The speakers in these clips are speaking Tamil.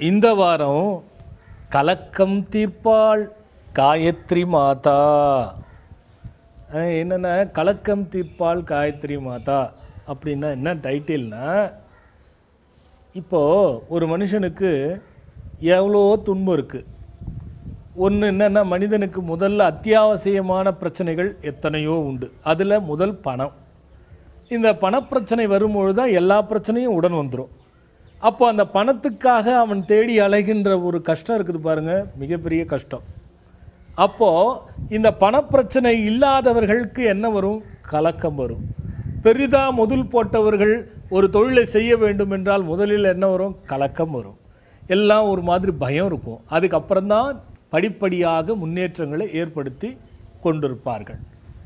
இந்த வாரம் கலக்கம் தீர்ப்பாள் காயத்ரி மாதா அஹ் என்னென்ன கலக்கம் தீர்ப்பாள் காயத்ரி மாதா அப்படின்னா என்ன டைட்டில்னா இப்போது ஒரு மனுஷனுக்கு எவ்வளோ துன்பம் இருக்குது ஒன்று என்னென்னா மனிதனுக்கு முதல்ல அத்தியாவசியமான பிரச்சனைகள் எத்தனையோ உண்டு அதில் முதல் பணம் இந்த பணப்பிரச்சனை வரும்பொழுது தான் எல்லா பிரச்சனையும் உடன் வந்துடும் அப்போ அந்த பணத்துக்காக அவன் தேடி அலைகின்ற ஒரு கஷ்டம் இருக்குது பாருங்கள் மிகப்பெரிய கஷ்டம் அப்போது இந்த பணப்பிரச்சனை இல்லாதவர்களுக்கு என்ன வரும் கலக்கம் வரும் பெரிதாக முதல் போட்டவர்கள் ஒரு தொழிலை செய்ய வேண்டும் என்றால் முதலில் என்ன வரும் கலக்கம் வரும் எல்லாம் ஒரு மாதிரி பயம் இருக்கும் அதுக்கப்புறம்தான் படிப்படியாக முன்னேற்றங்களை ஏற்படுத்தி கொண்டிருப்பார்கள்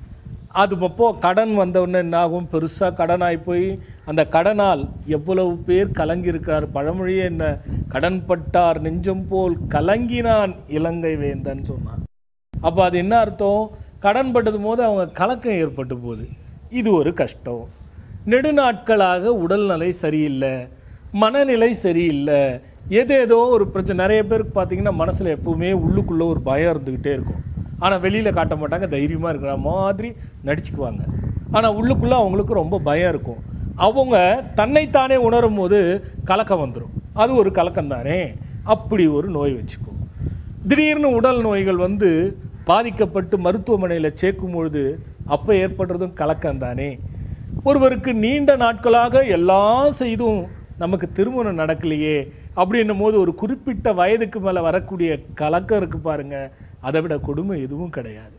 அது அப்போ கடன் வந்தவுடனே என்ன ஆகும் பெருசாக கடனாகி போய் அந்த கடனால் எவ்வளவு பேர் கலங்கியிருக்கிறார் பழமொழியே என்ன கடன் பட்டார் நெஞ்சம் போல் கலங்கினான் இலங்கை வேந்தன் சொன்னான் அப்போ அது என்ன அர்த்தம் கடன் பட்டது போது அவங்க கலக்கம் ஏற்பட்டு போகுது இது ஒரு கஷ்டம் நெடுநாட்களாக உடல்நிலை சரியில்லை மனநிலை சரியில்லை ஏதேதோ ஒரு பிரச்சனை நிறைய பேருக்கு பார்த்தீங்கன்னா மனசில் எப்பவுமே உள்ளுக்குள்ளே ஒரு பயம் இருந்துக்கிட்டே இருக்கும் ஆனால் வெளியில் காட்ட மாட்டாங்க தைரியமாக இருக்கிற மாதிரி நடிச்சுக்குவாங்க ஆனால் உள்ளுக்குள்ளே அவங்களுக்கு ரொம்ப பயம் இருக்கும் அவங்க தன்னைத்தானே உணரும் போது கலக்கம் வந்துடும் அது ஒரு கலக்கம் தானே அப்படி ஒரு நோய் வச்சுக்கும் திடீர்னு உடல் நோய்கள் வந்து பாதிக்கப்பட்டு மருத்துவமனையில் சேர்க்கும் பொழுது அப்போ ஏற்படுறதும் கலக்கம் தானே ஒருவருக்கு நீண்ட நாட்களாக எல்லாம் செய்தும் நமக்கு திருமணம் நடக்கலையே அப்படின்னும் போது ஒரு குறிப்பிட்ட வயதுக்கு மேலே வரக்கூடிய கலக்கம் இருக்குது பாருங்க அதை விட கொடுமை எதுவும் கிடையாது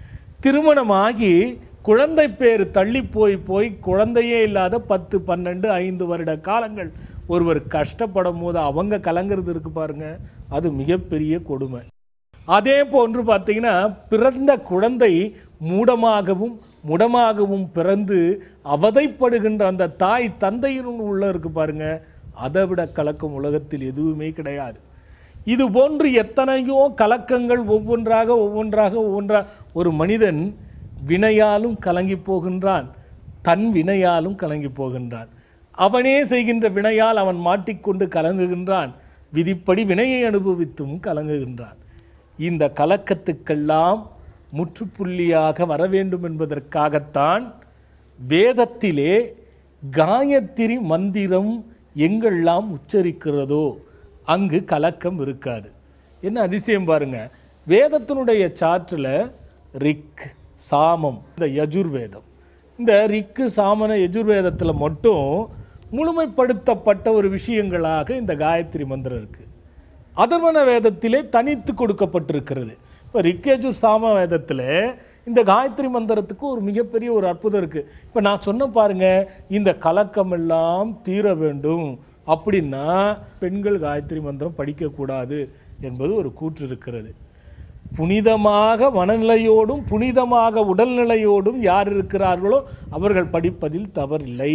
திருமணமாகி குழந்தை பேர் தள்ளி போய் போய் குழந்தையே இல்லாத பத்து பன்னெண்டு ஐந்து வருட காலங்கள் ஒருவர் கஷ்டப்படும் போது அவங்க கலங்கிறது இருக்கு பாருங்க அது மிகப்பெரிய கொடுமை அதே போன்று பார்த்தீங்கன்னா பிறந்த குழந்தை மூடமாகவும் முடமாகவும் பிறந்து அவதைப்படுகின்ற அந்த தாய் தந்தையின் உள்ள இருக்கு பாருங்க அதை விட கலக்கம் உலகத்தில் எதுவுமே கிடையாது இது போன்று எத்தனையோ கலக்கங்கள் ஒவ்வொன்றாக ஒவ்வொன்றாக ஒவ்வொன்றாக ஒரு மனிதன் வினையாலும் கலங்கி போகின்றான் தன் வினையாலும் கலங்கி போகின்றான் அவனே செய்கின்ற வினையால் அவன் மாட்டிக்கொண்டு கலங்குகின்றான் விதிப்படி வினையை அனுபவித்தும் கலங்குகின்றான் இந்த கலக்கத்துக்கெல்லாம் முற்றுப்புள்ளியாக வர வேண்டும் என்பதற்காகத்தான் வேதத்திலே காயத்திரி மந்திரம் எங்கெல்லாம் உச்சரிக்கிறதோ அங்கு கலக்கம் இருக்காது என்ன அதிசயம் பாருங்க வேதத்தினுடைய சாற்றில் ரிக் சாமம் இந்த யஜுர்வேதம் இந்த ரிக்கு சாமன யஜுர்வேதத்தில் மட்டும் முழுமைப்படுத்தப்பட்ட ஒரு விஷயங்களாக இந்த காயத்ரி மந்திரம் இருக்குது அதர்வன வேதத்திலே தனித்து கொடுக்கப்பட்டிருக்கிறது இப்போ ரிக்கேஜூர் சாம வேதத்தில் இந்த காயத்ரி மந்திரத்துக்கு ஒரு மிகப்பெரிய ஒரு அற்புதம் இருக்குது இப்போ நான் சொன்ன பாருங்க இந்த கலக்கம் எல்லாம் தீர வேண்டும் அப்படின்னா பெண்கள் காயத்ரி மந்திரம் படிக்கக்கூடாது என்பது ஒரு கூற்று இருக்கிறது புனிதமாக மனநிலையோடும் புனிதமாக உடல்நிலையோடும் யார் இருக்கிறார்களோ அவர்கள் படிப்பதில் தவறில்லை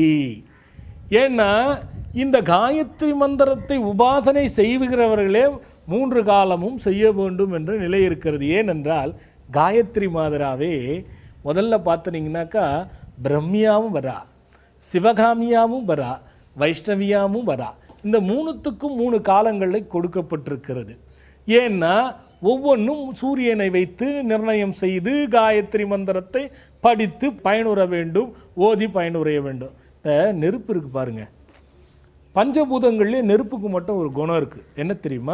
ஏன்னா இந்த காயத்ரி மந்திரத்தை உபாசனை செய்கிறவர்களே மூன்று காலமும் செய்ய வேண்டும் என்ற நிலை இருக்கிறது ஏனென்றால் காயத்ரி மாதராவே முதல்ல பார்த்தீங்கன்னாக்கா பிரம்மியாவும் வரா சிவகாமியாவும் வரா வைஷ்ணவியாவும் வரா இந்த மூணுத்துக்கும் மூணு காலங்களில் கொடுக்கப்பட்டிருக்கிறது ஏன்னா ஒவ்வொன்றும் சூரியனை வைத்து நிர்ணயம் செய்து காயத்ரி மந்திரத்தை படித்து பயனுற வேண்டும் ஓதி பயனுறைய வேண்டும் இந்த நெருப்பு இருக்கு பாருங்க பஞ்சபூதங்கள்லேயே நெருப்புக்கு மட்டும் ஒரு குணம் இருக்குது என்ன தெரியுமா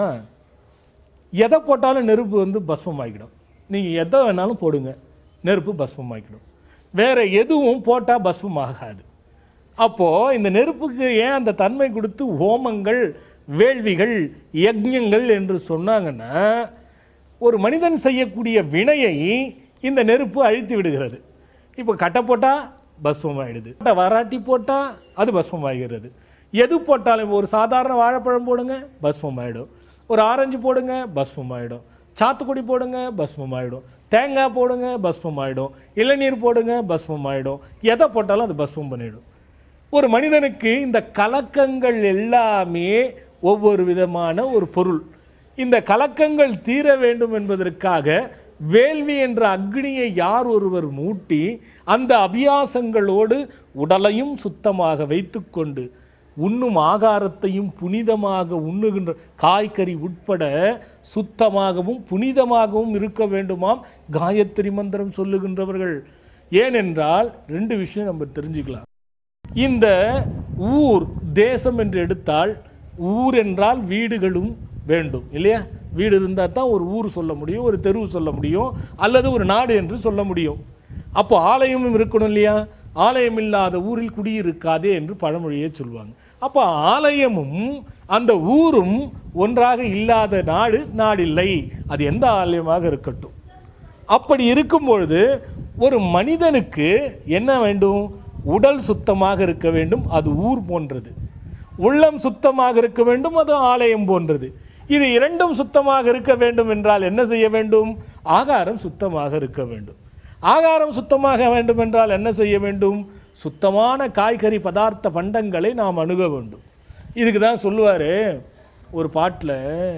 எதை போட்டாலும் நெருப்பு வந்து பஸ்மமாகிடும் நீங்கள் எதை வேணாலும் போடுங்க நெருப்பு பஸ்மமாகிடும் வேற எதுவும் போட்டால் பஸ்மம் ஆகாது அப்போது இந்த நெருப்புக்கு ஏன் அந்த தன்மை கொடுத்து ஹோமங்கள் வேள்விகள் யஜ்ஞங்கள் என்று சொன்னாங்கன்னா ஒரு மனிதன் செய்யக்கூடிய வினையை இந்த நெருப்பு அழித்து விடுகிறது இப்போ கட்டை போட்டால் பஸ்மம் ஆகிடுது வராட்டி போட்டால் அது பஸ்மம் ஆகிறது எது போட்டாலும் ஒரு சாதாரண வாழைப்பழம் போடுங்க பஸ்மம் ஆகிடும் ஒரு ஆரஞ்சு போடுங்க பஸ்மம் ஆகிடும் சாத்துக்குடி போடுங்க பஸ்மம் ஆகிடும் தேங்காய் போடுங்க பஸ்மம் ஆகிடும் இளநீர் போடுங்க பஸ்மம் ஆகிடும் எதை போட்டாலும் அது பஸ்மம் பண்ணிடும் ஒரு மனிதனுக்கு இந்த கலக்கங்கள் எல்லாமே ஒவ்வொரு விதமான ஒரு பொருள் இந்த கலக்கங்கள் தீர வேண்டும் என்பதற்காக வேள்வி என்ற அக்னியை யார் ஒருவர் மூட்டி அந்த அபியாசங்களோடு உடலையும் சுத்தமாக வைத்துக்கொண்டு உண்ணும் ஆகாரத்தையும் புனிதமாக உண்ணுகின்ற காய்கறி உட்பட சுத்தமாகவும் புனிதமாகவும் இருக்க வேண்டுமாம் காயத்ரி மந்திரம் சொல்லுகின்றவர்கள் ஏனென்றால் ரெண்டு விஷயம் நம்ம தெரிஞ்சுக்கலாம் இந்த ஊர் தேசம் என்று எடுத்தால் ஊர் என்றால் வீடுகளும் வேண்டும் இல்லையா வீடு இருந்தால் தான் ஒரு ஊர் சொல்ல முடியும் ஒரு தெருவு சொல்ல முடியும் அல்லது ஒரு நாடு என்று சொல்ல முடியும் அப்போ ஆலயமும் இருக்கணும் இல்லையா ஆலயம் இல்லாத ஊரில் குடியிருக்காதே என்று பழமொழியே சொல்லுவாங்க அப்போ ஆலயமும் அந்த ஊரும் ஒன்றாக இல்லாத நாடு நாடில்லை அது எந்த ஆலயமாக இருக்கட்டும் அப்படி இருக்கும் பொழுது ஒரு மனிதனுக்கு என்ன வேண்டும் உடல் சுத்தமாக இருக்க வேண்டும் அது ஊர் போன்றது உள்ளம் சுத்தமாக இருக்க வேண்டும் அது ஆலயம் போன்றது இது இரண்டும் சுத்தமாக இருக்க வேண்டும் என்றால் என்ன செய்ய வேண்டும் ஆகாரம் சுத்தமாக இருக்க வேண்டும் ஆகாரம் சுத்தமாக வேண்டும் என்றால் என்ன செய்ய வேண்டும் சுத்தமான காய்கறி பதார்த்த பண்டங்களை நாம் அணுக வேண்டும் இதுக்கு தான் சொல்லுவார் ஒரு பாட்டில்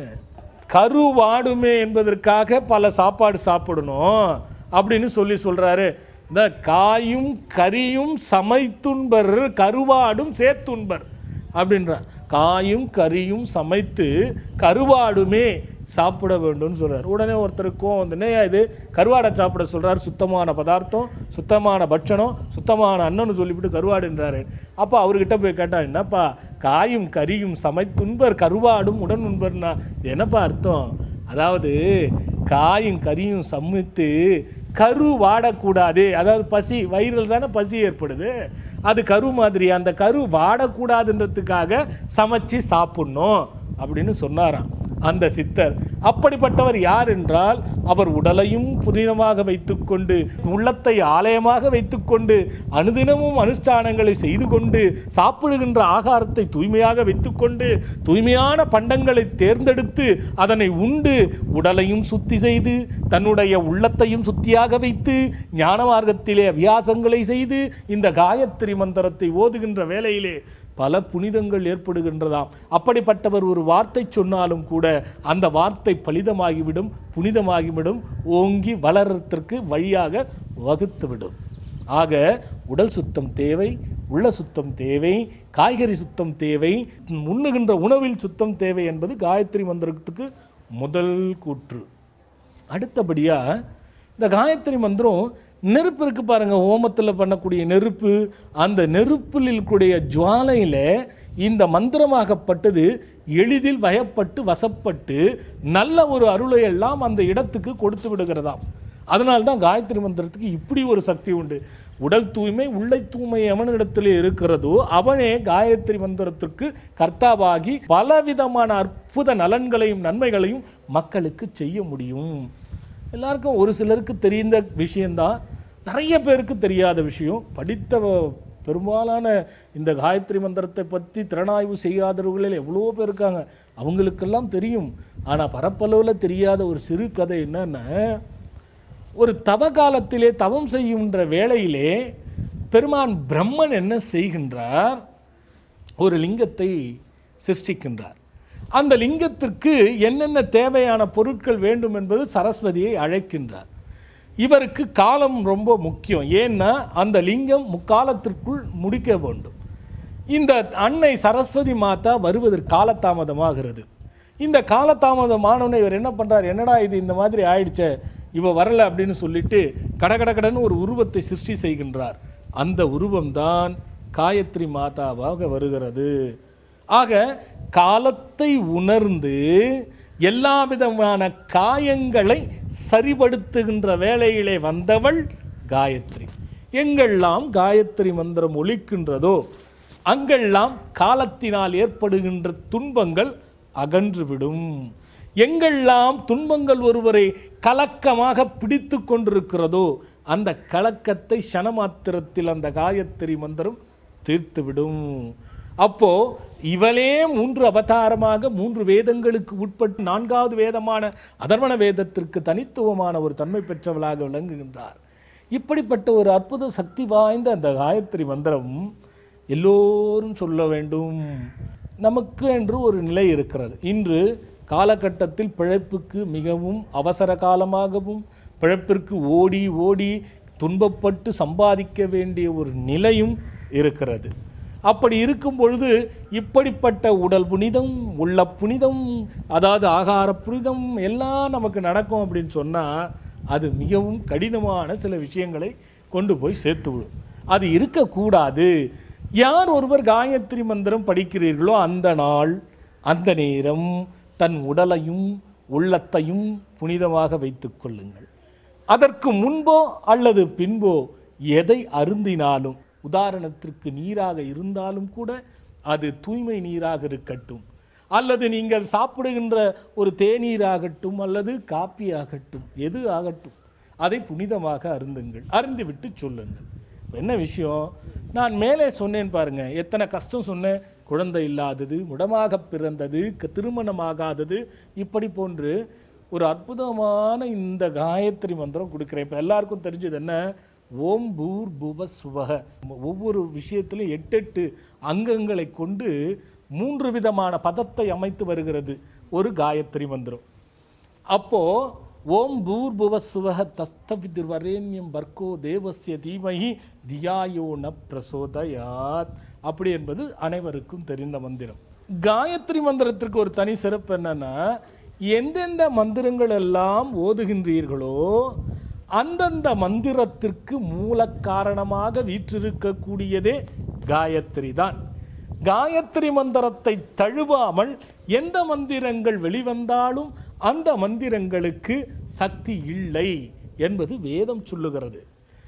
கரு வாடுமே என்பதற்காக பல சாப்பாடு சாப்பிடணும் அப்படின்னு சொல்லி சொல்றாரு இந்த காயும் கரியும் சமைத்துண்பர் கருவாடும் சேர்த்துண்பர் அப்படின்றார் காயும் கரியும் சமைத்து கருவாடுமே சாப்பிட வேண்டும்னு சொல்றார் உடனே ஒருத்தருக்கும் வந்து என்னய்யா இது கருவாடை சாப்பிட சொல்றார் சுத்தமான பதார்த்தம் சுத்தமான பட்சணம் சுத்தமான அன்னன்னு சொல்லிவிட்டு கருவாடுன்றாரு அப்போ அவர்கிட்ட போய் கேட்டா என்னப்பா காயும் கரியும் சமைத்துண்பர் கருவாடும் உடன் உண்பர்னா இது என்னப்பா அர்த்தம் அதாவது காயும் கரியும் சமைத்து கரு வாடக்கூடாது அதாவது பசி வயிறில் தானே பசி ஏற்படுது அது கரு மாதிரி அந்த கரு வாடக்கூடாதுன்றதுக்காக சமைச்சு சாப்பிடணும் அப்படின்னு சொன்னாராம் அந்த சித்தர் அப்படிப்பட்டவர் யார் என்றால் அவர் உடலையும் புனிதமாக வைத்துக்கொண்டு உள்ளத்தை ஆலயமாக வைத்துக்கொண்டு அனுதினமும் அனுஷ்டானங்களை செய்து கொண்டு சாப்பிடுகின்ற ஆகாரத்தை தூய்மையாக வைத்துக்கொண்டு தூய்மையான பண்டங்களை தேர்ந்தெடுத்து அதனை உண்டு உடலையும் சுத்தி செய்து தன்னுடைய உள்ளத்தையும் சுத்தியாக வைத்து ஞான மார்க்கத்திலே அபியாசங்களை செய்து இந்த காயத்ரி மந்திரத்தை ஓதுகின்ற வேளையிலே பல புனிதங்கள் ஏற்படுகின்றதாம் அப்படிப்பட்டவர் ஒரு வார்த்தை சொன்னாலும் கூட அந்த வார்த்தை பலிதமாகிவிடும் புனிதமாகிவிடும் ஓங்கி வளர்றதற்கு வழியாக வகுத்துவிடும் ஆக உடல் சுத்தம் தேவை உள்ள சுத்தம் தேவை காய்கறி சுத்தம் தேவை உண்ணுகின்ற உணவில் சுத்தம் தேவை என்பது காயத்ரி மந்திரத்துக்கு முதல் கூற்று அடுத்தபடியாக இந்த காயத்ரி மந்திரம் நெருப்பு இருக்கு பாருங்க ஹோமத்தில் பண்ணக்கூடிய நெருப்பு அந்த நெருப்பில் இருக்கக்கூடிய ஜுவாலையில் இந்த மந்திரமாகப்பட்டது எளிதில் வயப்பட்டு வசப்பட்டு நல்ல ஒரு அருளை எல்லாம் அந்த இடத்துக்கு கொடுத்து விடுகிறதாம் அதனால தான் காயத்ரி மந்திரத்துக்கு இப்படி ஒரு சக்தி உண்டு உடல் தூய்மை உள்ளை தூய்மை எவனிடத்தில் இருக்கிறதோ அவனே காயத்ரி மந்திரத்திற்கு கர்த்தாவாகி பலவிதமான அற்புத நலன்களையும் நன்மைகளையும் மக்களுக்கு செய்ய முடியும் எல்லாருக்கும் ஒரு சிலருக்கு தெரிந்த விஷயந்தான் நிறைய பேருக்கு தெரியாத விஷயம் படித்த பெரும்பாலான இந்த காயத்ரி மந்திரத்தை பற்றி திறனாய்வு செய்யாதவர்களில் எவ்வளோ பேர் இருக்காங்க அவங்களுக்கெல்லாம் தெரியும் ஆனால் பரப்பளவில் தெரியாத ஒரு சிறு கதை என்னன்னா ஒரு தவ காலத்திலே தவம் செய்கின்ற வேளையிலே பெருமான் பிரம்மன் என்ன செய்கின்றார் ஒரு லிங்கத்தை சிருஷ்டிக்கின்றார் அந்த லிங்கத்திற்கு என்னென்ன தேவையான பொருட்கள் வேண்டும் என்பது சரஸ்வதியை அழைக்கின்றார் இவருக்கு காலம் ரொம்ப முக்கியம் ஏன்னா அந்த லிங்கம் முக்காலத்திற்குள் முடிக்க வேண்டும் இந்த அன்னை சரஸ்வதி மாதா வருவதற்கு காலதாமதமாகிறது இந்த காலதாமதமானவனை இவர் என்ன பண்ணுறார் என்னடா இது இந்த மாதிரி ஆயிடுச்சே இவ வரல அப்படின்னு சொல்லிட்டு கடகடகடன்னு ஒரு உருவத்தை சிருஷ்டி செய்கின்றார் அந்த உருவம்தான் காயத்ரி மாதாவாக வருகிறது ஆக காலத்தை உணர்ந்து எல்லா விதமான காயங்களை சரிபடுத்துகின்ற வேளையிலே வந்தவள் காயத்ரி எங்கெல்லாம் காயத்ரி மந்திரம் ஒலிக்கின்றதோ அங்கெல்லாம் காலத்தினால் ஏற்படுகின்ற துன்பங்கள் அகன்றுவிடும் எங்கெல்லாம் துன்பங்கள் ஒருவரை கலக்கமாக பிடித்து கொண்டிருக்கிறதோ அந்த கலக்கத்தை க்ஷணமாத்திரத்தில் அந்த காயத்ரி மந்திரம் தீர்த்துவிடும் அப்போ இவளே மூன்று அவதாரமாக மூன்று வேதங்களுக்கு உட்பட்டு நான்காவது வேதமான அதர்வண வேதத்திற்கு தனித்துவமான ஒரு தன்மை பெற்றவளாக விளங்குகின்றார் இப்படிப்பட்ட ஒரு அற்புத சக்தி வாய்ந்த அந்த காயத்ரி மந்திரம் எல்லோரும் சொல்ல வேண்டும் நமக்கு என்று ஒரு நிலை இருக்கிறது இன்று காலகட்டத்தில் பிழைப்புக்கு மிகவும் அவசர காலமாகவும் பிழைப்பிற்கு ஓடி ஓடி துன்பப்பட்டு சம்பாதிக்க வேண்டிய ஒரு நிலையும் இருக்கிறது அப்படி இருக்கும் பொழுது இப்படிப்பட்ட உடல் புனிதம் உள்ள புனிதம் அதாவது ஆகார புனிதம் எல்லாம் நமக்கு நடக்கும் அப்படின்னு சொன்னால் அது மிகவும் கடினமான சில விஷயங்களை கொண்டு போய் சேர்த்து விடும் அது இருக்கக்கூடாது யார் ஒருவர் காயத்ரி மந்திரம் படிக்கிறீர்களோ அந்த நாள் அந்த நேரம் தன் உடலையும் உள்ளத்தையும் புனிதமாக வைத்துக் கொள்ளுங்கள் அதற்கு முன்போ அல்லது பின்போ எதை அருந்தினாலும் உதாரணத்திற்கு நீராக இருந்தாலும் கூட அது தூய்மை நீராக இருக்கட்டும் அல்லது நீங்கள் சாப்பிடுகின்ற ஒரு தேநீராகட்டும் அல்லது காப்பி ஆகட்டும் எது ஆகட்டும் அதை புனிதமாக அருந்துங்கள் அருந்திவிட்டு சொல்லுங்கள் இப்ப என்ன விஷயம் நான் மேலே சொன்னேன் பாருங்க எத்தனை கஷ்டம் சொன்னேன் குழந்தை இல்லாதது முடமாக பிறந்தது க- திருமணமாகாதது இப்படி போன்று ஒரு அற்புதமான இந்த காயத்ரி மந்திரம் கொடுக்குறேன் இப்போ எல்லாருக்கும் தெரிஞ்சது என்ன ஓம் பூர் புவ சுவக ஒவ்வொரு விஷயத்திலும் எட்டு எட்டு அங்கங்களை கொண்டு மூன்று விதமான பதத்தை அமைத்து வருகிறது ஒரு காயத்ரி மந்திரம் அப்போ ஓம் பூர்புவ சுவக தஸ்தவிதிர் வரேண்யம் பர்கோ தேவஸ்ய தீமஹி தியாயோ ந பிரசோதயாத் அப்படி என்பது அனைவருக்கும் தெரிந்த மந்திரம் காயத்ரி மந்திரத்திற்கு ஒரு தனி சிறப்பு என்னன்னா எந்தெந்த மந்திரங்கள் எல்லாம் ஓதுகின்றீர்களோ அந்தந்த மந்திரத்திற்கு மூல காரணமாக வீற்றிருக்கக்கூடியதே காயத்ரி தான் காயத்ரி மந்திரத்தை தழுவாமல் எந்த மந்திரங்கள் வெளிவந்தாலும் அந்த மந்திரங்களுக்கு சக்தி இல்லை என்பது வேதம் சொல்லுகிறது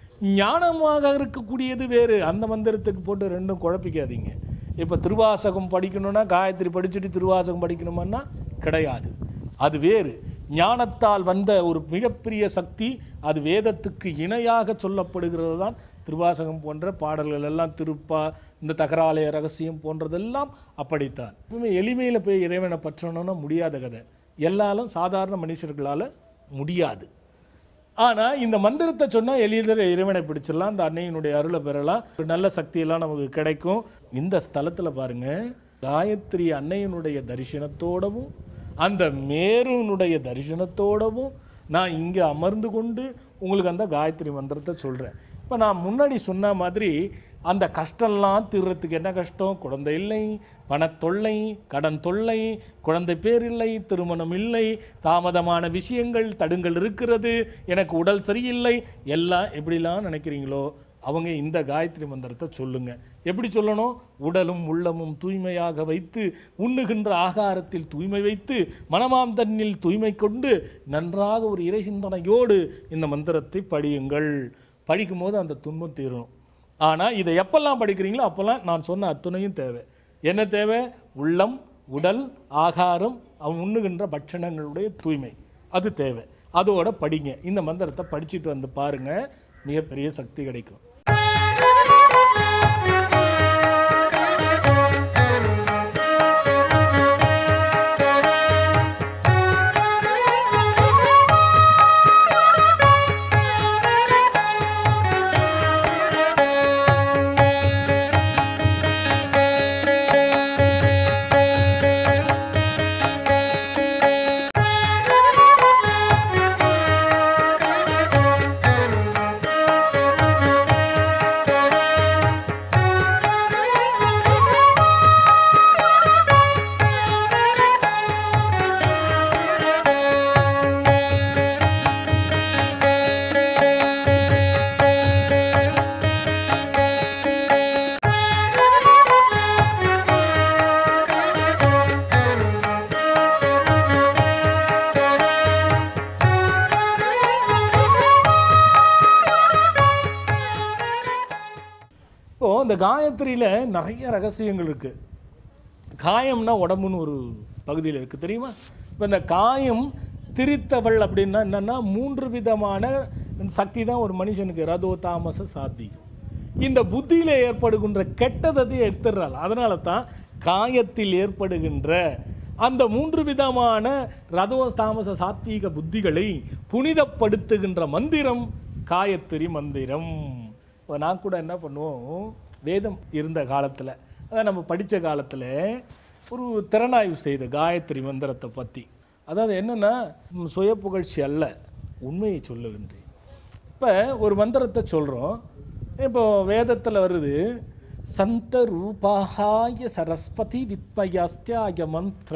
ஞானமாக இருக்கக்கூடியது வேறு அந்த மந்திரத்துக்கு போட்டு ரெண்டும் குழப்பிக்காதீங்க இப்போ திருவாசகம் படிக்கணும்னா காயத்ரி படிச்சுட்டு திருவாசகம் படிக்கணுமான்னா கிடையாது அது வேறு ஞானத்தால் வந்த ஒரு மிகப்பெரிய சக்தி அது வேதத்துக்கு இணையாக சொல்லப்படுகிறது தான் திருவாசகம் போன்ற பாடல்கள் எல்லாம் திருப்பா இந்த தகராலய ரகசியம் போன்றதெல்லாம் அப்படித்தான் எப்பவுமே எளிமையில் போய் இறைவனை பற்றணும்னா முடியாத கதை எல்லாரும் சாதாரண மனுஷர்களால் முடியாது ஆனால் இந்த மந்திரத்தை சொன்னால் எளிதில் இறைவனை பிடிச்சிடலாம் அந்த அன்னையினுடைய அருளை பெறலாம் ஒரு நல்ல சக்தியெல்லாம் நமக்கு கிடைக்கும் இந்த ஸ்தலத்தில் பாருங்க காயத்ரி அன்னையினுடைய தரிசனத்தோடவும் அந்த மேருனுடைய தரிசனத்தோடவும் நான் இங்கே அமர்ந்து கொண்டு உங்களுக்கு அந்த காயத்ரி மந்திரத்தை சொல்கிறேன் இப்போ நான் முன்னாடி சொன்ன மாதிரி அந்த கஷ்டம்லாம் தீர்றதுக்கு என்ன கஷ்டம் குழந்தை இல்லை பணத்தொல்லை கடன் தொல்லை குழந்தை பேர் இல்லை திருமணம் இல்லை தாமதமான விஷயங்கள் தடுங்கள் இருக்கிறது எனக்கு உடல் சரியில்லை எல்லாம் எப்படிலாம் நினைக்கிறீங்களோ அவங்க இந்த காயத்ரி மந்திரத்தை சொல்லுங்க எப்படி சொல்லணும் உடலும் உள்ளமும் தூய்மையாக வைத்து உண்ணுகின்ற ஆகாரத்தில் தூய்மை வைத்து மனமாம் தன்னில் தூய்மை கொண்டு நன்றாக ஒரு இறை சிந்தனையோடு இந்த மந்திரத்தை படியுங்கள் படிக்கும்போது அந்த துன்பம் தீரும் ஆனால் இதை எப்பெல்லாம் படிக்கிறீங்களோ அப்போல்லாம் நான் சொன்ன அத்துணையும் தேவை என்ன தேவை உள்ளம் உடல் ஆகாரம் அவன் உண்ணுகின்ற பட்சணங்களுடைய தூய்மை அது தேவை அதோட படிங்க இந்த மந்திரத்தை படிச்சுட்டு வந்து பாருங்க மிகப்பெரிய சக்தி கிடைக்கும் இப்போ இந்த காயத்ரியில் நிறைய ரகசியங்கள் இருக்குது காயம்னா உடம்புன்னு ஒரு பகுதியில் இருக்குது தெரியுமா இப்போ இந்த காயம் திரித்தவள் அப்படின்னா என்னன்னா மூன்று விதமான சக்தி தான் ஒரு மனுஷனுக்கு ரதோ தாமச சாத்தி இந்த புத்தியில் ஏற்படுகின்ற கெட்டதை எடுத்துடுறாள் அதனால தான் காயத்தில் ஏற்படுகின்ற அந்த மூன்று விதமான ரதோ தாமச சாத்வீக புத்திகளை புனிதப்படுத்துகின்ற மந்திரம் காயத்ரி மந்திரம் இப்போ நான் கூட என்ன பண்ணுவோம் வேதம் இருந்த காலத்தில் அதான் நம்ம படித்த காலத்தில் ஒரு திறனாய்வு செய்த காயத்ரி மந்திரத்தை பற்றி அதாவது என்னென்னா சுய புகழ்ச்சி அல்ல உண்மையை சொல்லுகின்றேன் இப்போ ஒரு மந்திரத்தை சொல்கிறோம் இப்போ வேதத்தில் வருது सन्तरूपाहाय सरस्वती विद्मयास्त्याय मन्त्र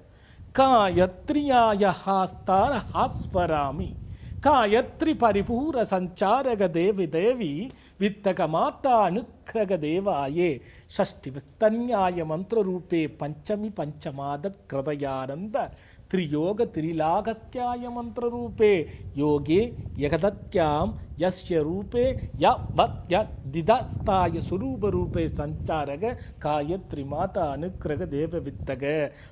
गायत्र्याय हास्तार हास्वरामि गायत्री परिपूर सञ्चारक देवि देवी वित्तक माता अनुग्रह देवाये षष्टि विस्तन्याय मन्त्ररूपे पञ्चमि पञ्चमाद कृतयानन्द त्रियोग त्रिलाघस्त्याय मन्त्ररूपे योगे यगदत्यां यस्य रूपे य वत् य दिदस्ताय स्वरूपरूपे सञ्चारक गायत्री माता अनुग्रह देव वित्तக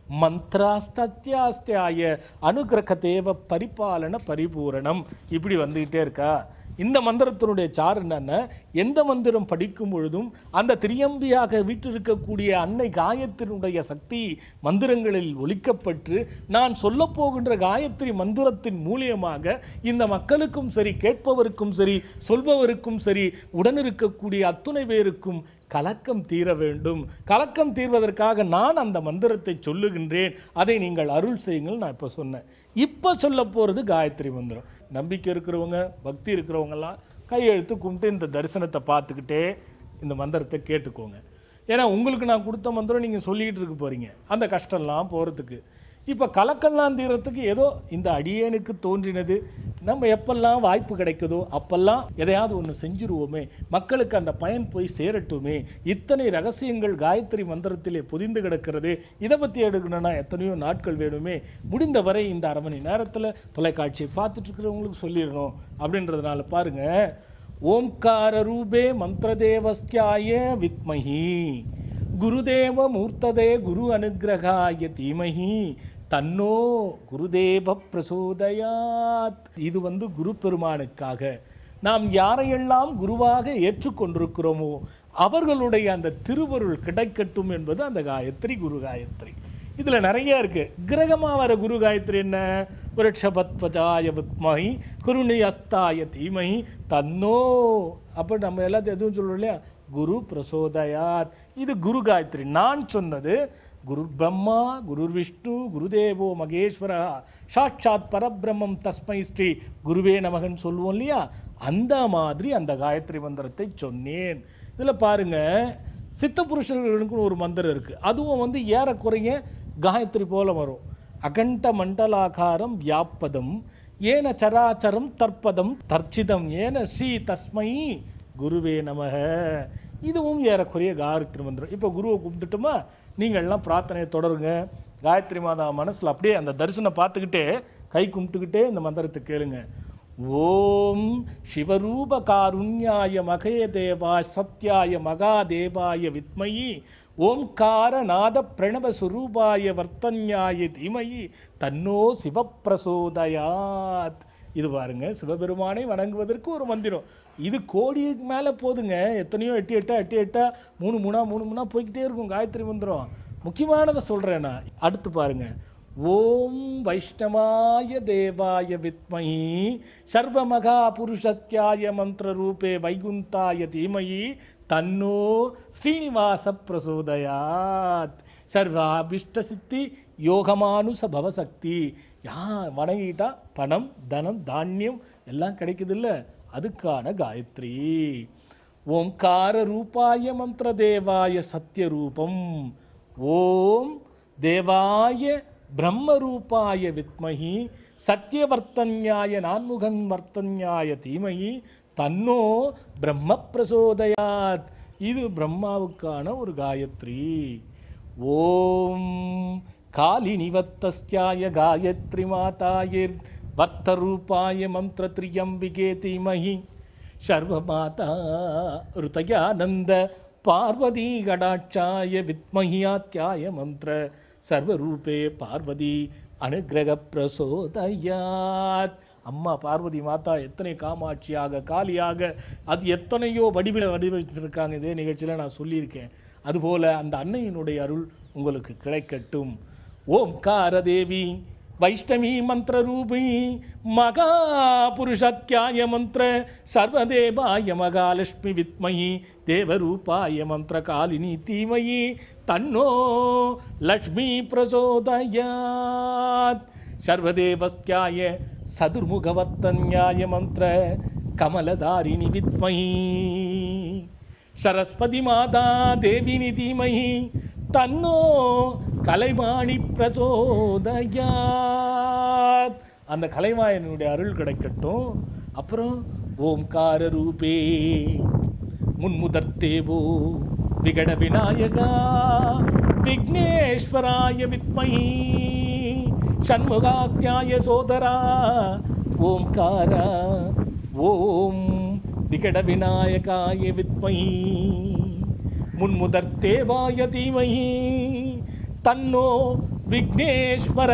மந்த்ராஸ்தத்யாஸ்தியாய அனுகிரக தேவ பரிபாலன பரிபூரணம் இப்படி வந்துக்கிட்டே இருக்கா இந்த மந்திரத்தினுடைய சார் என்னன்னா எந்த மந்திரம் படிக்கும் பொழுதும் அந்த திரியம்பியாக வீற்றிருக்கக்கூடிய அன்னை காயத்தினுடைய சக்தி மந்திரங்களில் ஒலிக்கப்பட்டு நான் சொல்லப் போகின்ற காயத்ரி மந்திரத்தின் மூலியமாக இந்த மக்களுக்கும் சரி கேட்பவருக்கும் சரி சொல்பவருக்கும் சரி உடனிருக்கக்கூடிய அத்துணை பேருக்கும் கலக்கம் தீர வேண்டும் கலக்கம் தீர்வதற்காக நான் அந்த மந்திரத்தை சொல்லுகின்றேன் அதை நீங்கள் அருள் செய்யுங்கள் நான் இப்போ சொன்னேன் இப்போ சொல்ல போகிறது காயத்ரி மந்திரம் நம்பிக்கை இருக்கிறவங்க பக்தி இருக்கிறவங்கெல்லாம் கையெழுத்து கும்பிட்டு இந்த தரிசனத்தை பார்த்துக்கிட்டே இந்த மந்திரத்தை கேட்டுக்கோங்க ஏன்னா உங்களுக்கு நான் கொடுத்த மந்திரம் நீங்கள் சொல்லிக்கிட்டு இருக்க போகிறீங்க அந்த கஷ்டம்லாம் போகிறதுக்கு இப்போ கலக்கெல்லாம் தீரத்துக்கு ஏதோ இந்த அடியேனுக்கு தோன்றினது நம்ம எப்பெல்லாம் வாய்ப்பு கிடைக்குதோ அப்பெல்லாம் எதையாவது ஒன்று செஞ்சுருவோமே மக்களுக்கு அந்த பயன் போய் சேரட்டுமே இத்தனை ரகசியங்கள் காயத்ரி மந்திரத்திலே பொதிந்து கிடக்கிறது இதை பற்றி எடுக்கணும்னா எத்தனையோ நாட்கள் வேணுமே முடிந்தவரை இந்த அரை மணி நேரத்தில் தொலைக்காட்சியை பார்த்துட்டு இருக்கிறவங்களுக்கு சொல்லிடணும் அப்படின்றதுனால பாருங்க ஓம்கார ரூபே மந்திரதேவஸ்தியாய வித்மஹி குருதேவ மூர்த்ததே குரு அனுகிரகாய தீமஹி தன்னோ குருதேவ பிரசோதயாத் இது வந்து குரு பெருமானுக்காக நாம் யாரையெல்லாம் குருவாக ஏற்றுக்கொண்டிருக்கிறோமோ அவர்களுடைய அந்த திருவருள் கிடைக்கட்டும் என்பது அந்த காயத்ரி குரு காயத்ரி இதில் நிறைய இருக்கு கிரகமாக வர குரு காயத்ரி என்ன விரட்சபத்வஜாய வித்மஹி குருணி அஸ்தாய தீமஹி தன்னோ அப்போ நம்ம எல்லாத்தையும் எதுவும் சொல்றோம் இல்லையா குரு பிரசோதயாத் இது குரு காயத்ரி நான் சொன்னது குரு பிரம்மா குரு விஷ்ணு குருதேவோ மகேஸ்வரா சாட்சாத் பரபிரம்மம் தஸ்மை ஸ்ரீ குருவே நமகன் சொல்லுவோம் இல்லையா அந்த மாதிரி அந்த காயத்ரி மந்திரத்தை சொன்னேன் இதில் பாருங்க சித்த புருஷர்களுக்கு ஒரு மந்திரம் இருக்குது அதுவும் வந்து ஏறக்குறைய காயத்ரி போல வரும் அகண்ட மண்டலாகாரம் வியாப்பதம் ஏன சராச்சரம் தற்பதம் தர்ச்சிதம் ஏன ஸ்ரீ தஸ்மை குருவே நமக இதுவும் ஏறக்குறைய காயத்ரி மந்திரம் இப்போ குருவை கும்பிட்டுட்டுமா நீங்கள்லாம் பிரார்த்தனையை தொடருங்க காயத்ரி மாதா மனசில் அப்படியே அந்த தரிசனம் பார்த்துக்கிட்டே கை கும்பிட்டுக்கிட்டே இந்த மந்திரத்தை கேளுங்க ஓம் சிவரூப காருண்யாய மகய தேவா சத்யாய மகாதேவாய வித்மயி ஓம்கார நாத பிரணவ சுரூபாய வர்த்தன்யாய தீமயி தன்னோ சிவப்பிரசோதயாத் இது பாருங்க சிவபெருமானை வணங்குவதற்கு ஒரு மந்திரம் இது கோடிக்கு மேலே போதுங்க எத்தனையோ எட்டு எட்டா எட்டு எட்டா மூணு மூணா மூணு மூணா போய்க்கிட்டே இருக்கும் காயத்ரி மந்திரம் முக்கியமானதை சொல்கிறேன் நான் அடுத்து பாருங்க ஓம் வைஷ்ணவாய தேவாய வித்மஹி சர்வமகா புருஷத்யாய மந்திர ரூபே வைகுந்தாய தீமயி தன்னோ ஸ்ரீனிவாச பிரசோதயாத் சர்வாபிஷ்ட சித்தி யோகமானுச பவசக்தி யா வணங்கிட்டா பணம் தனம் தானியம் எல்லாம் கிடைக்குதுல்ல அதுக்கான காயத்ரி ஓம்கார ரூபாய மந்திர தேவாய சத்யரூபம் ஓம் தேவாய பிரம்மரூபாய வித்மஹி சத்யவர்த்தன்யாய நான்முகன் வர்த்தன்யாய தீமஹி தன்னோ பிரம்ம பிரசோதயாத் இது பிரம்மாவுக்கான ஒரு காயத்ரி ஓம் காலினிவத்தஸ்யாய காயத்ரி மாதாயிர் வர்த்தரூபாய மந்திர திரியம்பிகே தீமஹி சர்வமாதா ருதயானந்த பார்வதி கடாட்சாய வித்மஹியாத்யாய மந்திர சர்வரூபே பார்வதி அனுகிரக பிரசோதயாத் அம்மா பார்வதி மாதா எத்தனை காமாட்சியாக காளியாக அது எத்தனையோ வடிவில் வடிவமைச்சிருக்காங்க இதே நிகழ்ச்சியில் நான் சொல்லியிருக்கேன் அதுபோல அந்த அன்னையினுடைய அருள் உங்களுக்கு கிடைக்கட்டும் ஓம்கார தேவி வைஷ்ணவி மந்திரரூபிணி மகாபுருஷத்யாய மந்திர சர்வதேவாய மகாலட்சுமி வித்மயி தேவரூபாய மந்திர காலினி தீமயி தன்னோ லக்ஷ்மி பிரசோதயாத் சர்வதேவஸ்யாய சதுர்முகவர்த்தன்யாய மந்திர கமலதாரிணி வித்மயி சரஸ்வதி மாதா தேவினி தீமஹி தன்னோ கலைவாணி பிரசோதயாத் அந்த கலைவாயனுடைய அருள் கிடைக்கட்டும் அப்புறம் ஓம்கார ரூபே முன்முதர்த்தேவோ விகட விநாயகா விக்னேஸ்வராய வித்மஹி ஷண்முகாஸ்தியாய சோதரா ஓம்கார ஓம் விகட விநாயகாய வித்மஹி முன்முதர்த்தேவாய தீமஹி தன்னோ விக்னேஸ்வர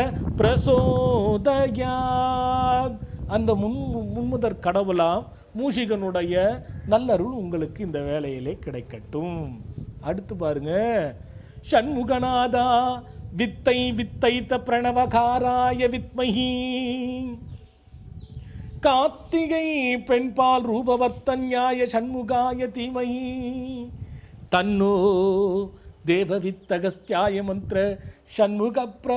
பிரசோதயாத் அந்த முன் முன்முதற் கடவுளாம் மூஷிகனுடைய நல்லருள் உங்களுக்கு இந்த வேலையிலே கிடைக்கட்டும் அடுத்து பாருங்க ஷண்முகநாதா வித்தை வித்தைத்த பிரணவகாராய வித்மஹி கார்த்திகை பெண்பால் ரூபவத்தன்யாய சண்முகாய தீமஹி தன்னோ தேவவித்தகஸ்தியாய மந்திர ஷண்முக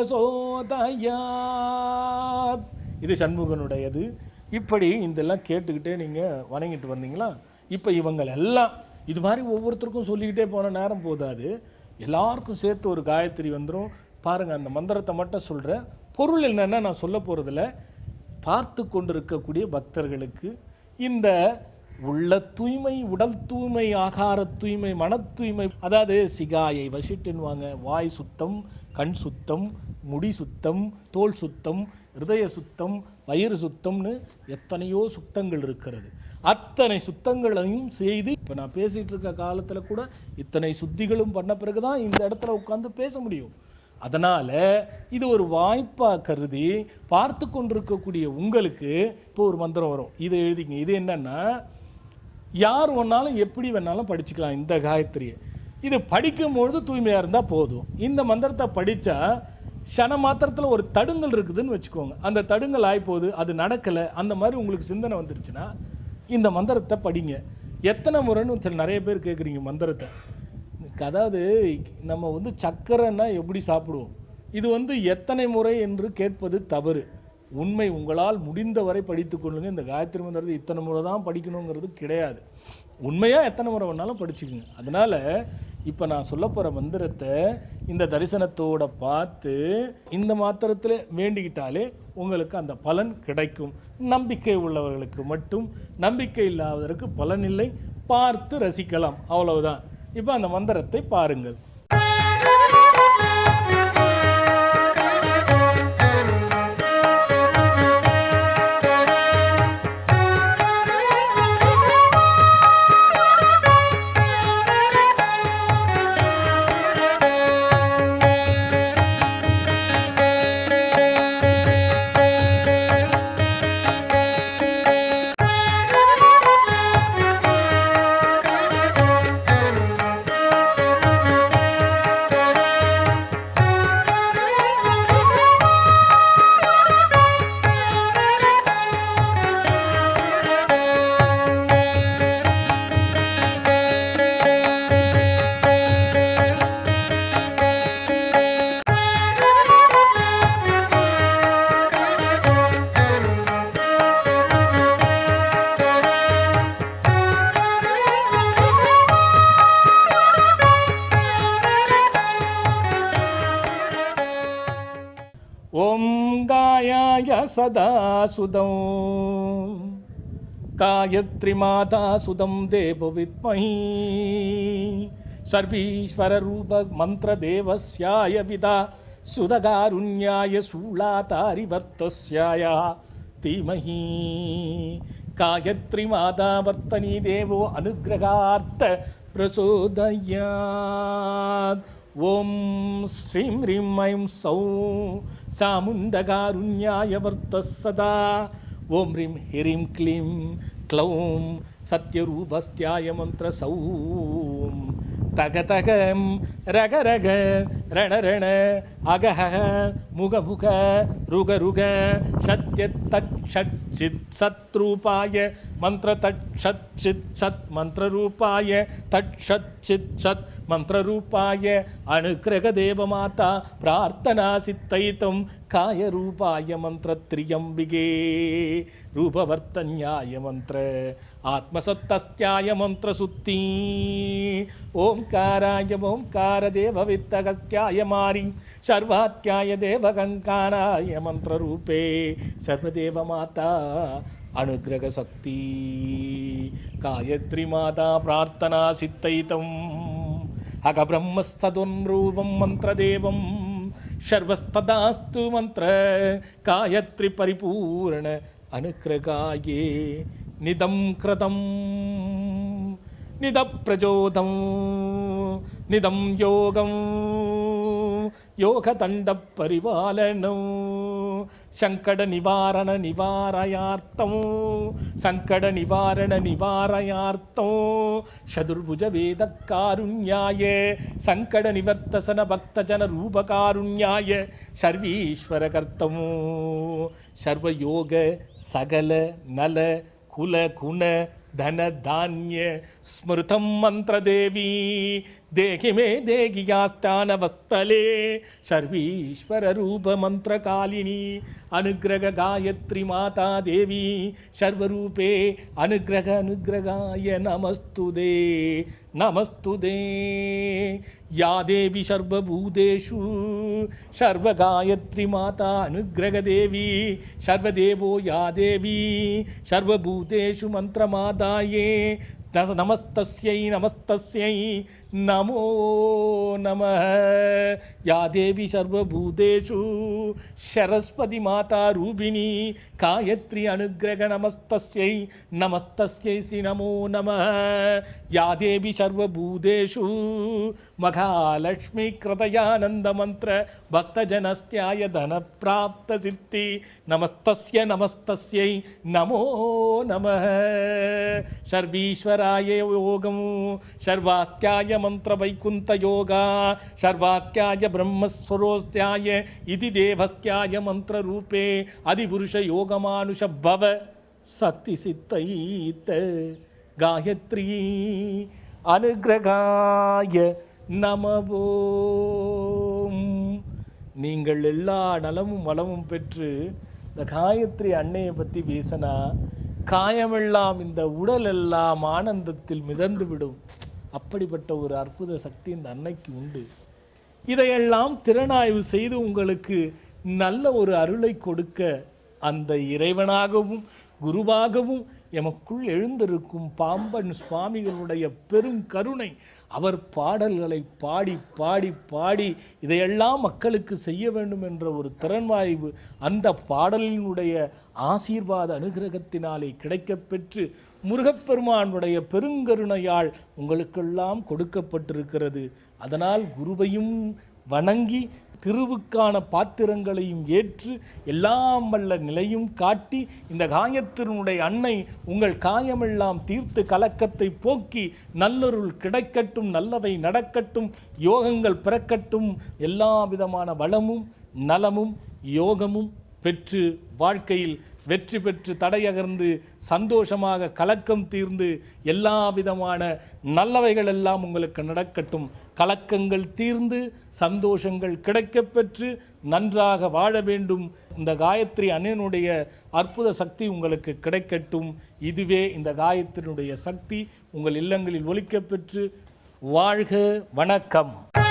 பிரசோதயாத் இது சண்முகனுடையது இப்படி இதெல்லாம் கேட்டுக்கிட்டே நீங்கள் வணங்கிட்டு வந்தீங்களா இப்போ இவங்கள் எல்லாம் இது மாதிரி ஒவ்வொருத்தருக்கும் சொல்லிக்கிட்டே போன நேரம் போதாது எல்லாருக்கும் சேர்த்து ஒரு காயத்ரி வந்துடும் பாருங்கள் அந்த மந்திரத்தை மட்டும் சொல்கிறேன் பொருள் என்னென்னா நான் சொல்ல போகிறதில்ல பார்த்து கொண்டிருக்கக்கூடிய பக்தர்களுக்கு இந்த உள்ள தூய்மை உடல் தூய்மை ஆகார தூய்மை மன தூய்மை அதாவது சிகாயை வசிட்டுன்னுவாங்க வாய் சுத்தம் கண் சுத்தம் முடி சுத்தம் தோல் சுத்தம் இருதய சுத்தம் வயிறு சுத்தம்னு எத்தனையோ சுத்தங்கள் இருக்கிறது அத்தனை சுத்தங்களையும் செய்து இப்போ நான் பேசிகிட்டு இருக்க காலத்தில் கூட இத்தனை சுத்திகளும் பண்ண பிறகு தான் இந்த இடத்துல உட்காந்து பேச முடியும் அதனால் இது ஒரு வாய்ப்பாக கருதி பார்த்து கொண்டிருக்கக்கூடிய உங்களுக்கு இப்போ ஒரு மந்திரம் வரும் இதை எழுதிங்க இது என்னன்னா யார் வேணாலும் எப்படி வேணாலும் படிச்சுக்கலாம் இந்த காயத்ரியை இது படிக்கும்பொழுது தூய்மையாக இருந்தால் போதும் இந்த மந்திரத்தை படித்தா க்ஷண மாத்திரத்தில் ஒரு தடுங்கல் இருக்குதுன்னு வச்சுக்கோங்க அந்த தடுங்கல் ஆகிப்போகுது அது நடக்கலை அந்த மாதிரி உங்களுக்கு சிந்தனை வந்துருச்சுன்னா இந்த மந்திரத்தை படிங்க எத்தனை முறைன்னு சில நிறைய பேர் கேட்குறீங்க மந்திரத்தை அதாவது நம்ம வந்து சக்கரைன்னா எப்படி சாப்பிடுவோம் இது வந்து எத்தனை முறை என்று கேட்பது தவறு உண்மை உங்களால் முடிந்தவரை படித்துக் கொள்ளுங்க இந்த காயத்ரி மந்திரத்தை இத்தனை முறை தான் படிக்கணுங்கிறது கிடையாது உண்மையாக எத்தனை முறை வேணாலும் படிச்சுக்குங்க அதனால் இப்போ நான் சொல்ல போகிற மந்திரத்தை இந்த தரிசனத்தோட பார்த்து இந்த மாத்திரத்தில் வேண்டிக்கிட்டாலே உங்களுக்கு அந்த பலன் கிடைக்கும் நம்பிக்கை உள்ளவர்களுக்கு மட்டும் நம்பிக்கை இல்லாதவருக்கு பலன் இல்லை பார்த்து ரசிக்கலாம் அவ்வளவுதான் இப்போ அந்த மந்திரத்தை பாருங்கள் ॐ गायाय सदा सुदं गायत्रीमाता सुदं देवविद्महि सर्वीश्वररूपमन्त्रदेवस्याय विदा सुदगारुण्याय शूलातारिवर्तस्याय धीमहि गायत्रीमाता वर्तनी देवो अनुग्रहार्थ प्रचोदयात् ॐ श्रीं ह्रीं ऐं सौं सामुण्डकारुण्याय वर्तः सदा ॐ ह्रीं ह्रीं क्लीं क्लौं सत्यरूपस्त्याय मन्त्रसौं तगतगं रगरग रणरण अगह मुगमुग रुगरुग सत्यत्य தட் ஷட் சித் சத் ரூபாய மந்திர தட் ஷத் சித் சத் மந்திர ரூபாய தட் ஷத் சித் சத் மந்திர ரூபாய அனுக்கிரக தேவ மாதா பிரார்த்தனா சித்தைத்தம் காய ரூபாய மந்திர திரியம்பிகே ரூபவர்த்தன்யாய மந்திர ஆத்மசத்தஸ்யாய மந்திர சுத்தி ஓம்காராய ஓம்கார தேவ வித்தகஸ்யாய மாரி சர்வாத்யாய தேவகங்காராய மந்திர ரூபே சர்வதேவ மாதா அனுகிரக சக்தி காயத்ரி மாதா பிரார்த்தனா சித்தைதம் அகபிரம்மஸ்ததுன் ரூபம் மந்திரதேவம் சர்வஸ்ததாஸ்து மந்திர காயத்ரி பரிபூரண அனுக்கிரகாயே நிதம் கிருதம் நிதப்பிரஜோதம் நிதம் யோகம் யோகதண்ட பரிபாலனம் சங்கட நிவாரண நிவாரயார்த்தம் சங்கட நிவாரண நிவாரயார்த்தம் சதுர்புஜ வேத காருண்யாய சங்கட நிவர்த்தசன பக்தஜன ரூபகாருண்யாய சர்வீஸ்வர கர்த்தம் சர்வயோக சகல நல குல குண धन धान्य स्मृतं मन्त्रदेवी देहि मे देहियास्थानवस्थले सर्वीश्वररूपमन्त्रकालिनी अनुग्रह गायत्री माता देवी सर्वरूपे अनुग्रह अनुग्रहाय नमस्तु दे नमस्तु दे या देवी सर्वभूतेषु सर्वगायत्री माता अनुग्रहदेवी सर्वदेवो या देवी सर्वभूतेषु मन्त्रमादाये नस नमस्तस्यै नमस्तस्यै नमो नमः या देवी सर्वभूतेषु सरस्वती माता रूपिणी गायत्री अनुग्रह नमस्तस्यै नमस्तस्यै श्री नमो नमः या देवी सर्वभूतेषु महालक्ष्मी कृतयानन्दमन्त्र भक्तजनस्त्याय धनप्राप्तसिद्धि नमस्तस्य नमस्तस्यै नमो नमः सर्वीश्वराय योगं सर्वास्त्याय मन्त्रवैकुण्ठयोगा सर्वात्याय ब्रह्मस्वरोस्त्याय इति देवस्त्याय मन्त्ररूपे अधिपुरुषयोगमानुषभव शक्तिसिद्धैत गायत्री அனுகிரகாய நமவோம் நீங்கள் எல்லா நலமும் வளமும் பெற்று இந்த காயத்ரி அன்னையை பற்றி பேசினா காயமெல்லாம் இந்த உடல் எல்லாம் ஆனந்தத்தில் மிதந்து விடும் அப்படிப்பட்ட ஒரு அற்புத சக்தி இந்த அன்னைக்கு உண்டு இதையெல்லாம் திறனாய்வு செய்து உங்களுக்கு நல்ல ஒரு அருளை கொடுக்க அந்த இறைவனாகவும் குருவாகவும் எமக்குள் எழுந்திருக்கும் பாம்பன் சுவாமிகளுடைய பெரும் கருணை அவர் பாடல்களை பாடி பாடி பாடி இதையெல்லாம் மக்களுக்கு செய்ய வேண்டும் என்ற ஒரு திறன்வாய்வு அந்த பாடலினுடைய ஆசீர்வாத அனுகிரகத்தினாலே கிடைக்கப்பெற்று முருகப்பெருமானுடைய பெருங்கருணையால் உங்களுக்கெல்லாம் கொடுக்கப்பட்டிருக்கிறது அதனால் குருவையும் வணங்கி திருவுக்கான பாத்திரங்களையும் ஏற்று எல்லாம் வல்ல நிலையும் காட்டி இந்த காயத்தினுடைய அன்னை உங்கள் காயமெல்லாம் தீர்த்து கலக்கத்தை போக்கி நல்லொருள் கிடைக்கட்டும் நல்லவை நடக்கட்டும் யோகங்கள் பிறக்கட்டும் எல்லா விதமான வளமும் நலமும் யோகமும் பெற்று வாழ்க்கையில் வெற்றி பெற்று தடையகர்ந்து சந்தோஷமாக கலக்கம் தீர்ந்து எல்லா விதமான நல்லவைகள் எல்லாம் உங்களுக்கு நடக்கட்டும் கலக்கங்கள் தீர்ந்து சந்தோஷங்கள் கிடைக்கப் பெற்று நன்றாக வாழ வேண்டும் இந்த காயத்ரி அண்ணனுடைய அற்புத சக்தி உங்களுக்கு கிடைக்கட்டும் இதுவே இந்த காயத்தினுடைய சக்தி உங்கள் இல்லங்களில் ஒலிக்கப் பெற்று வாழ்க வணக்கம்